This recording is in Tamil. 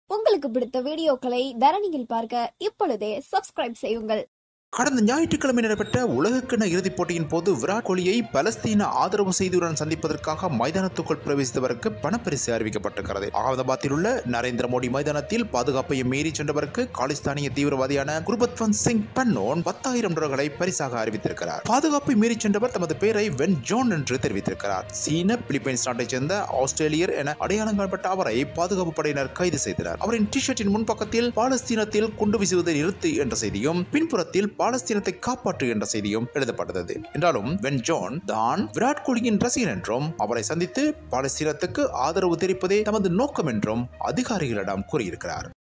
உங்களுக்கு பிடித்த வீடியோக்களை தரணியில் பார்க்க இப்பொழுதே சப்ஸ்கிரைப் செய்யுங்கள் கடந்த ஞாயிற்றுக்கிழமை நடைபெற்ற உலகக்கிண இறுதிப் போட்டியின் போது விராட் கோலியை பலஸ்தீன ஆதரவு செய்தியுடன் சந்திப்பதற்காக மைதானத்துக்குள் பிரவேசித்தவருக்கு பணப்பரிசு அறிவிக்கப்பட்டிருக்கிறது அகமதாபாத்தில் உள்ள நரேந்திர மோடி மைதானத்தில் பாதுகாப்பையும் மீறி சென்றவருக்கு காலிஸ்தானிய தீவிரவாதியான குர்பத்வந்த் சிங் பன்னோன் பத்தாயிரம் டாலர்களை பரிசாக அறிவித்திருக்கிறார் பாதுகாப்பை மீறி சென்றவர் தமது பெயரை வென் ஜோன் என்று தெரிவித்திருக்கிறார் சீன பிலிப்பைன்ஸ் நாட்டைச் சேர்ந்த ஆஸ்திரேலியர் என அடையாளம் காணப்பட்ட அவரை பாதுகாப்பு படையினர் கைது செய்தனர் அவரின் டி ஷர்ட்டின் முன்பக்கத்தில் பாலஸ்தீனத்தில் குண்டு வீசுவதை நிறுத்து என்ற செய்தியும் பின்புறத்தில் பாலஸ்தீனத்தை காப்பாற்று என்ற செய்தியும் எழுதப்பட்டது என்றாலும் வென் ஜான் தான் விராட் கோலியின் ரசிகன் என்றும் அவரை சந்தித்து பாலஸ்தீனத்துக்கு ஆதரவு தெரிவிப்பதே தமது நோக்கம் என்றும் அதிகாரிகளிடம் கூறியிருக்கிறார்